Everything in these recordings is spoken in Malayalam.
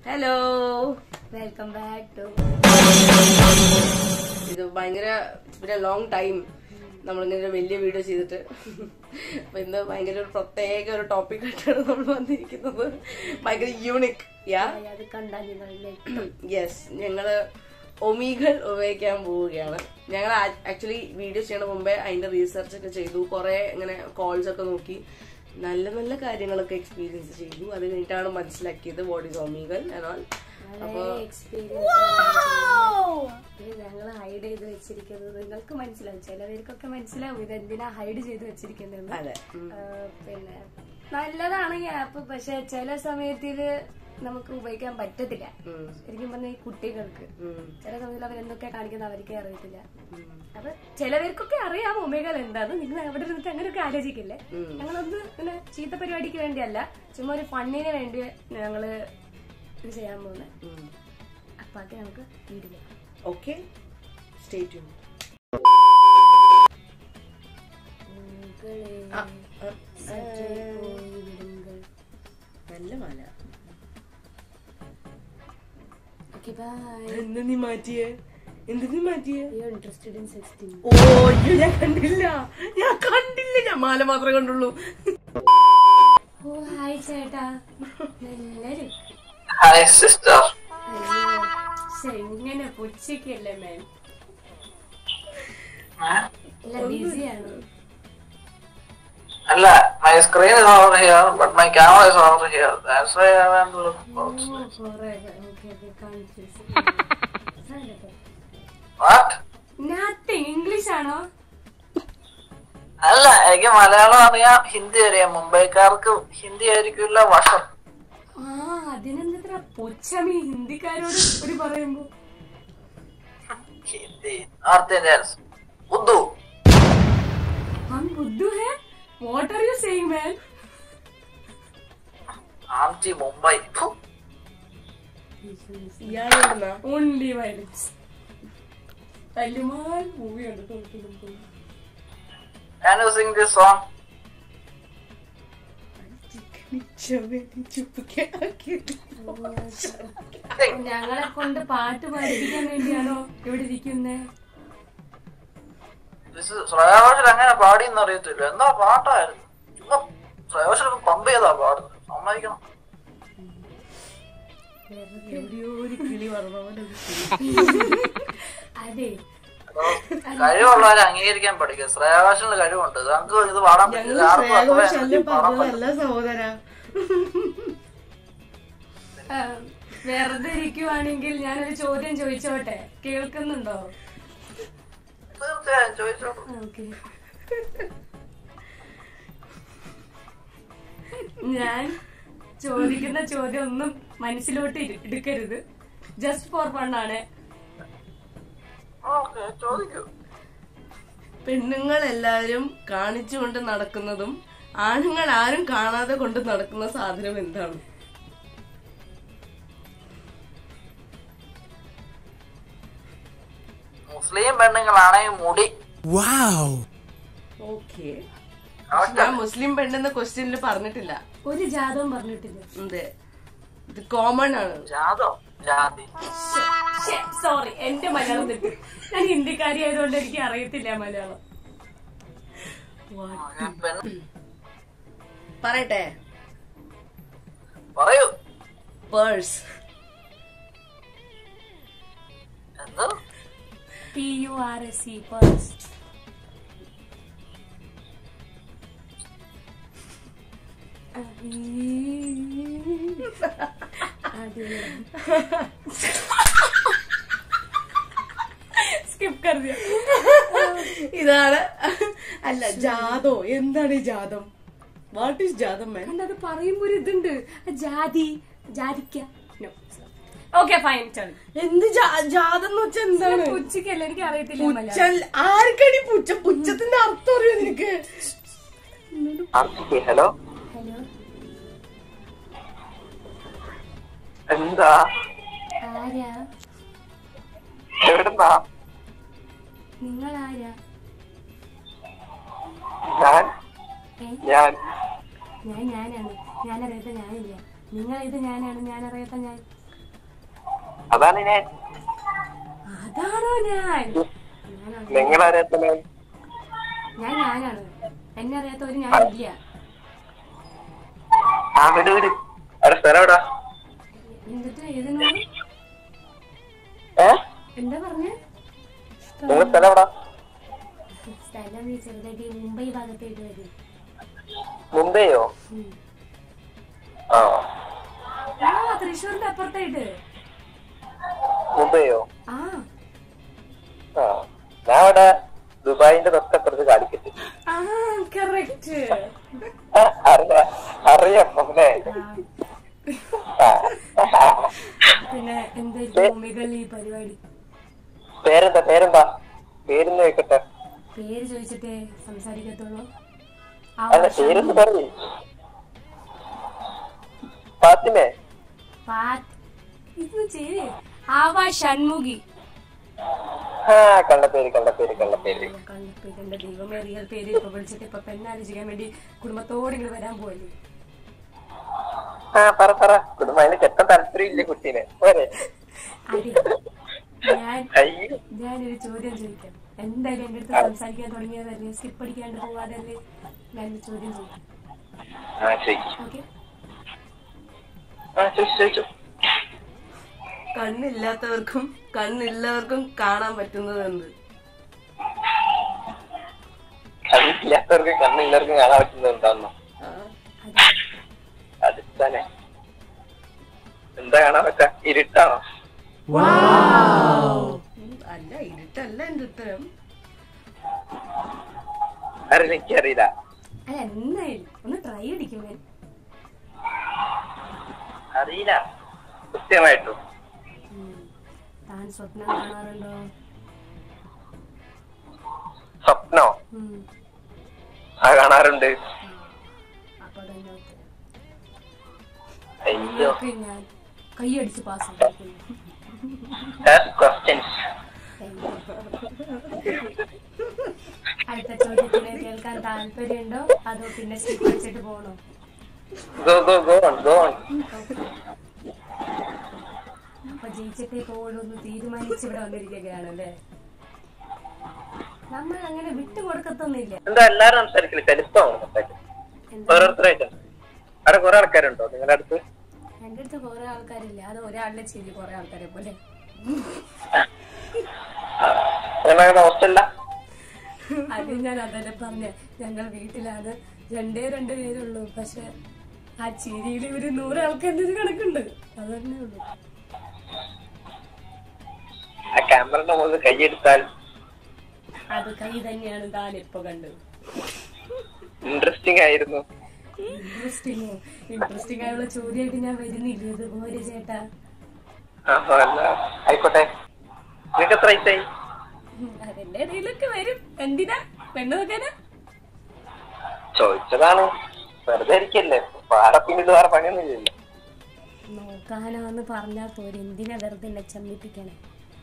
ഹലോ വെൽക്കം ബാക്ക് ടു ഇത് ഭയങ്കര പിന്നെ ലോങ് ടൈം നമ്മളിങ്ങനെ ഒരു വലിയ വീഡിയോ ചെയ്തിട്ട് അപ്പൊ ഇന്ന് ഭയങ്കര ഒരു പ്രത്യേക ഒരു ടോപ്പിക് ആയിട്ടാണ് നമ്മൾ വന്നിരിക്കുന്നത് ഭയങ്കര യൂണിക് യാ അത് കണ്ടാൽ നിങ്ങളിലെ യെസ് ഞങ്ങള് ഒമീകൾ ഉപയോഗിക്കാൻ പോവുകയാണ് ഞങ്ങൾ ആക്ച്വലി വീഡിയോ ചെയ്യണ മുമ്പേ അതിന്റെ റീസെർച്ച് ഒക്കെ ചെയ്തു കുറെ ഇങ്ങനെ കോൾസ് ഒക്കെ നോക്കി നല്ല നല്ല കാര്യങ്ങളൊക്കെ എക്സ്പീരിയൻസ് ചെയ്തു അത് കഴിഞ്ഞിട്ടാണ് മനസ്സിലാക്കിയത് വാട്ട് ഈസ് ഒമീകൾ എന്നാൽ വളരെ എക്സ്പീരിയൻസ് ഇത് ഞങ്ങൾ ഹൈഡ് ചെയ്ത് വെച്ചിരിക്കുന്നത് നിങ്ങൾക്ക് മനസ്സിലാവും ചിലവർക്കൊക്കെ മനസ്സിലാവും ഇത് എന്തിനാ ഹൈഡ് ചെയ്ത് വെച്ചിരിക്കുന്നത് അതെ ഉം. പിന്നെ നല്ലതാണ് ഈ ആപ്പ് പക്ഷെ ചില സമയത്തില് നമുക്ക് ഉപയോഗിക്കാൻ പറ്റത്തില്ല ഉം. ശരിക്കും പറഞ്ഞ ഈ കുട്ടികൾക്ക് ഉം. ചില സമയത്ത് അവർ എന്തൊക്കെ കാണിക്കുന്നത് അവർക്കേ അറിയത്തില്ല ഉം. അപ്പൊ ചിലവർക്കൊക്കെ അറിയാം ഒമേഗൽ എന്താന്ന് നിങ്ങൾ അവിടെ ഇരുന്നിട്ട് അങ്ങനെയൊക്കെ ആലോചിക്കില്ലേ ഉം. ഞങ്ങളൊന്ന് ഇങ്ങനെ ചീത്ത പരിപാടിക്ക് വേണ്ടിയല്ല ചുമ്മാ ഒരു ഫണ്ണിന് വേണ്ടി ഞങ്ങള് ഇത് ചെയ്യാൻ പോകുന്നത് ഉം. അപ്പൊ അത് നമുക്ക് വീടില്ല ഓക്കെ സ്റ്റേ ട്യൂൺ നല്ല മല ഓക്കെ ബൈ എന്ത് നീ മാറ്റിയേ എന്ത് നീ മാറ്റിയേ യു ഇൻട്രസ്റ്റഡ് ഇൻ സിക്സ്റ്റീൻ ഓ അയ്യോ ഞാൻ കണ്ടില്ല ഞാൻ കണ്ടില്ല ഞാൻ മാല മാത്രമേ കണ്ടുള്ളൂ ഓ ഹായ് ചേട്ടാ എല്ലാരും ഹായ് സിസ്റ്റർ അയ്യോ ശ്ശെ, ഇങ്ങനെ പൊച്ചിക്കല്ലേ മാൻ അല്ല ബിസിയാണ് അല്ല my screen is over here but my camera is over here that's why I want to look what nothing English ആണോ അല്ല എനിക്ക് മലയാളം അറിയാം ഹിന്ദി അറിയാം മുംബൈക്കാർക്ക് ഹിന്ദി ആയിരിക്കില്ല വശം ആ അതിനെന്താ പൊച്ചമി ഹിന്ദിക്കാരോട് ഒരു പറയുമ്പോ ഹിന്ദി നോർത്ത് ഇന്ത്യൻസ് ഉർദു हम बुद्धू है what are you saying man ആംചി മുംബൈ ഫു. ഇയാളെവിടുന്നാ only violence തല്ലുമാൽ മൂവി കണ്ടു Can you sing this song? Sing. ഞങ്ങളെ കൊണ്ട് പാട്ട് പഠിപ്പിക്കാൻ വേണ്ടിയാണോ ഇവിടെ ഇരിക്കുന്നേ This is ശ്രേയാഘോഷൽ എങ്ങനെ പാടിയെന്ന് അറിയത്തില്ല എന്താ പാട്ടായിരുന്നു ചുമ്മാ ശ്രേയാഘോഷൽ പമ്പ് ചെയ്താ പാടുന്നത് സമ്മതിക്കണം എവിടെയോ ഒരു കിളി പറഞ്ഞ പോലെ ഒരു കിളി. അതെ അതോ കഴിവുള്ളവരെ അംഗീകരിക്കാൻ പഠിക്കുക ശ്രേയാഘോഷന് കഴിവുണ്ട് നമുക്ക് ഇത് പാടാൻ ഞങ്ങള് പറ്റില്ല ആർക്കും അത്ര ശ്രേയാഘോഷല്ലേ പാടാൻ പറ്റില്ല പറഞ്ഞതല്ല സഹോദര ആ, വെറുതെ ഇരിക്കുവാണെങ്കിൽ ഞാനൊരു ചോദ്യം ചോദിച്ചോട്ടെ കേൾക്കുന്നുണ്ടോ തീർച്ചയായും ചോദിച്ചോളൂ ഓക്കെ ഞാൻ ചോദിക്കുന്ന ചോദ്യം ഒന്നും മനസ്സിലോട്ട് ഇരു- എടുക്കരുത് ജസ്റ്റ് ഫോർ ഫൺ ആണ് ഓക്കെ ചോദിക്കൂ പെണ്ണുങ്ങൾ എല്ലാവരും കാണിച്ചുകൊണ്ട് നടക്കുന്നതും ആണുങ്ങൾ ആരും കാണാതെ കൊണ്ട് നടക്കുന്ന സാധനം എന്താണ് മുസ്ലിം പെണ്ണുങ്ങളാണെങ്കിൽ മുടി ഓക്കെ correct ഞാൻ മുസ്ലിം പെണ്ണെന്ന ക്വസ്റ്റ്യനിൽ പറഞ്ഞിട്ടില്ല ഒരു ജാതവും പറഞ്ഞിട്ടില്ല അതെ ഇത് കോമൺ ആണ് ജാതോ ജാതി സോറി എന്റെ മലയാളം തെറ്റ് ഞാൻ ഹിന്ദിക്കാരി ആയതുകൊണ്ട് എനിക്ക് അറിയത്തില്ല മലയാളം ഞാൻ പെണ്ണ് പറയട്ടെ പറയൂ പേഴ്സ് എന്ത് P U R S C purse skip കർ ദിയ ഇതാണ് അല്ല ജാതോ എന്താണ് ഈ ജാതം വാട്ട് ഈസ് ജാതം മാൻ കണ്ടത് പറയുമ്പോ ഒരു ഇതുണ്ട് ജാതി ജാതിക്ക ഓക്കെ ഫൈൻ ചളി എന്ത് ജാ- ജാതം എന്ന് വെച്ചാൽ എന്താണ് ഉച്ചക്കല്ല എനിക്ക് അറിയത്തില്ല മലയാളം പുച്ചൽ ആർക്കടി പുച്ച പുച്ചത്തിന്റെ അർത്ഥം അറിയോ നിനക്ക് ഹലോ ഹലോ എന്താ ആരാ എവിടുന്നാ നിങ്ങൾ ആരാ ഞാൻ ഏ ഞാൻ ഞാൻ ഞാനാണ് ഞാൻ അറിയാത്ത ഞാനില്ല നിങ്ങൾ ഇത് ഞാനാണ് ഞാൻ അറിയാത്ത ഞാൻ അതാണ് ഞാൻ അതാണോ ഞാൻ ഞാനാണ്. നിങ്ങളറിയത്തില്ല ഞാൻ ഞാനാണ് എന്നെ അറിയാത്ത ഒരു ഞാനില്ല ആ വിടൂര് അവിടെ സ്ഥലം എവിടാ എന്നിട്ട് ഏതിനോട് ഏ എന്താ പറഞ്ഞ നിങ്ങൾ സ്ഥലം എവിടാ സ്ഥലം ഈ ചെറുതായിട്ട് ഈ മുംബൈ ഭാഗത്തായിട്ട് വരും മുംബൈയോ ഉം. ആ ആ തൃശ്ശൂരിന്റെ അപ്പുറത്തായിട്ട് മുംബൈയോ ആ ആ ഞാൻ അവിടെ ദുബായിന്റെ തൊട്ടപ്പുറത്ത് കാലിക്കറ്റ് ആ കറക്റ്റ് ആ, അറിയാം അറിയാം മോനെ ആ. പിന്നെ എന്തായിരിക്കും മുമ്പികളിൽ ഈ പരിപാടി പേരെന്താ പേരെന്താ പേരെന്ന് വെക്കട്ടെ പേര് ചോദിച്ചിട്ടേ സംസാരിക്കത്തുള്ളൂ ആ അല്ല വർഷം പേരെന്ന് പറയ് ഫാത്തിമേ പാറ്റ് ഇത് ചെയ്തേ ആവാ ഷൺമുഖി ആ കള്ളപ്പേര് കള്ളപ്പേര് കള്ളപ്പേര് കണ്ടപ്പോ എന്റെ ദൈവമേ റിയൽ പേര് ഇപ്പൊ വിളിച്ചിട്ട് ഇപ്പൊ പെണ്ണാലോചിക്കാൻ വേണ്ടി കുടുംബത്തോടെ ഇങ്ങോട്ട് വരാൻ പോയല്ലേ ആ പറ പറ കുടുംബം അതിന് കെട്ടാൻ താല്പര്യമില്ല കുട്ടീനെ പോരെ അടി ഞാൻ അയ്യോ ഞാനൊരു ചോദ്യം ചോദിക്കാം എന്തായാലും എന്റെ അടുത്ത് സംസാരിക്കാൻ തുടങ്ങിയതല്ലേ സ്കിപ്പ് അടിക്കാണ്ട് പോവാതല്ലേ ഞാനൊരു ചോദ്യം ചോദിക്കാം ആ ശരി ഓക്കെ ആ ചോദിച്ചു ചോദിച്ചു കണ്ണില്ലാത്തവർക്കും കണ്ണില്ലവർക്കും കാണാൻ പറ്റുന്നത് എന്ത് കണ്ണില്ലാത്തവർക്ക് കണ്ണില്ലാവർക്കും കാണാൻ പറ്റുന്നുണ്ടാവുന്നു ആ, അതെ അടുത്തന്നെ എന്താ കാണാൻ പറ്റാ ഇരുട്ടാണോ ഉം, അല്ല ഇരുട്ടല്ല എന്റെ ഉത്തരം അറിയില്ല എനിക്കറിയില്ല അല്ല എന്തായാലും ഒന്ന് ട്രൈ അടിക്കും ഞാൻ അറിയില്ല കൃത്യമായിട്ടും ഉം. താൻ സ്വപ്നം കാണാറുണ്ടോ സ്വപ്നോ ഉം. ആ കാണാറുണ്ട് അപ്പൊ തന്നെ ഉത്തരം അയ്യോ നിങ്ങൾക്ക് ഞാൻ കൈയടിച്ച് പാസ്സാക്കുന്നു ക്വസ്റ്റ്യൻസ് അടുത്ത ചോദ്യത്തിന് കേൾക്കാൻ താല്പര്യമുണ്ടോ അതോ പിന്നെ സ്കിപ്പ് വെച്ചിട്ട് പോകണോ go go go on go on അപ്പൊ ജയിച്ചിട്ടേ പോകുള്ളൂ തീരുമാനിച്ച് ഇവിടെ വന്നിരിക്കുകയാണ് അല്ലേ നമ്മൾ അങ്ങനെ വിട്ടുകൊടുക്കത്തൊന്നുമില്ല എന്താ എല്ലാരും സംസാരിക്കില്ല ചലിപ്പമാണ് സംസാരിക്കുന്നത് എന്താ ഓരോരുത്തരായിട്ട് അവിടെ കുറെ ആൾക്കാരുണ്ടോ നിങ്ങളുടെ അടുത്ത് എന്റെ അടുത്ത് കുറെ ആൾക്കാരില്ല അത് ഒരാളുടെ ചെയ്തി കുറെ ആൾക്കാരെ പോലെ നിങ്ങളുടെ ഹോസ്റ്റലില അത് ഞാൻ അതന്നെ പറഞ്ഞ ഞങ്ങൾ വീട്ടിലാണ് രണ്ടേ രണ്ട് പേരുള്ളൂ പക്ഷെ ആ ചിരിയിൽ ഒരു നൂറ് ആൾക്കാരുടെ ഒരു കണക്കുണ്ട് അത് തന്നെ ഉള്ളൂ ആ ക്യാമറയുടെ മുകളിൽ കൈയെടുത്താൽ അത് കൈ തന്നെയാണ് താൻ ഇപ്പൊ കണ്ടത് ഇൻട്രസ്റ്റിംഗ് ആയിരുന്നു ഇൻട്രസ്റ്റിംഗോ ഇൻട്രസ്റ്റിംഗ് ആയുള്ള ചോദ്യമായിട്ട് ഞാൻ വരുന്നില്ല ഇതുപോലെ ചേട്ടാ ആഹോ അല്ല ആയിക്കോട്ടെ നിങ്ങൾക്ക് എത്ര വയസ്സായി ഉം, അതിന്റെ ഇടയിലൊക്കെ വരും എന്തിനാ പെണ്ണ് നോക്കാനാ ചോദിച്ചതാണ് വെറുതെ ഇരിക്കല്ലേ പാടെ പിന്നിൽ വേറെ പണിയൊന്നുമില്ലല്ലോ നോക്കാനാന്ന് പറഞ്ഞാൽ പോരെ എന്തിനാ വെറുതെ എന്നെ ചമ്മിപ്പിക്കണേ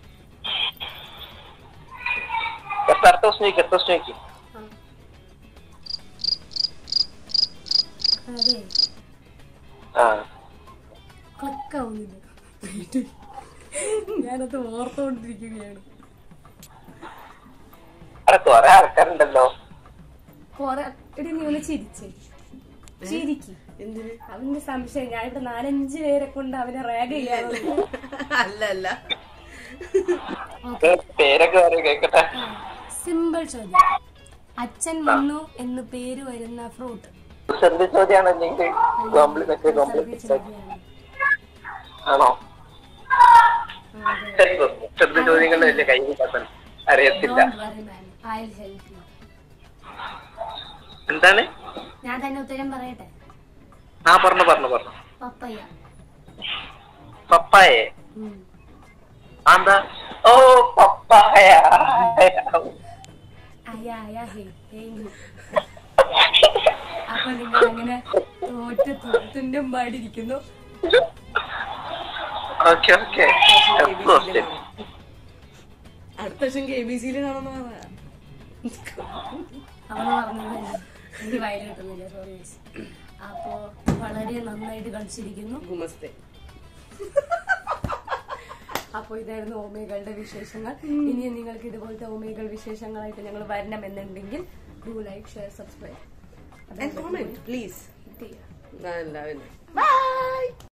കുറച്ച് അടുത്ത ദിവസം ചോദിക്കും അടുത്ത ദിവസം ചോദിക്കും അതെ ആ ക്ലിക്കാവുന്നില്ല ഞാനത് ഓർത്തോണ്ടിരിക്കുകയാണ് അവിടെ കുറെ ആൾക്കാരുണ്ടല്ലോ കൊറേ എടി നീ ഒന്ന് ചിരിച്ചേ ചിരിക്ക് എന്തിന് അവന്റെ സംശയം ഞാൻ ഇവിടെ നാലഞ്ച് പേരെ കൊണ്ട് അവനെ റാഗ് ചെയ്യാറുണ്ട് അല്ല അല്ല ഏ, പേരൊക്കെ പറയൂ കേക്കട്ടെ സിമ്പിൾ ചോദ്യം അച്ഛൻ വന്നു എന്ന് പേര് വരുന്ന ഫ്രൂട്ട് ചെറിയ ചോദ്യമാണ് അല്ലെങ്കിൽ കോംപ്ലിമെന്റ് കോംപ്ലിമെന്റ് ആണോ ചെറിയ ചോദ്യങ്ങൾ വലിയ കൈ കിട്ടാൻ അറിയത്തില്ല എന്താണ് ഞാൻ തന്നെ ഉത്തരം പറയട്ടെ ആ പറഞ്ഞു പറഞ്ഞു പറഞ്ഞു പപ്പയ്യ പപ്പായേ ഉം. എന്താ ഓ പപ്പായ അയ്യ അയ്യ ഹേ thank you. അപ്പൊ നിങ്ങൾ അങ്ങനെ തോറ്റ് തുണ്ടും പാടിയിരിക്കുന്നു ഓക്കെ ഓക്കെ അടുത്ത വർഷം കെ ബി സിയിൽ കാണുന്ന പറയാ അവന് പറഞ്ഞത് എനിക്ക് വയല് കിട്ടുന്നില്ല സോറി അപ്പോ വളരെ നന്നായിട്ട് കളിച്ചിരിക്കുന്നു ഗുമസ്തേ അപ്പോൾ ഇതായിരുന്നു ഓമേകളുടെ വിശേഷങ്ങൾ ഇനിയും നിങ്ങൾക്ക് ഇതുപോലത്തെ ഓമേകൾ വിശേഷങ്ങളായിട്ട് ഞങ്ങൾ വരണമെന്നുണ്ടെങ്കിൽ do like share subscribe And comment, please. ചെയ്യാം എല്ലാവരും ബൈ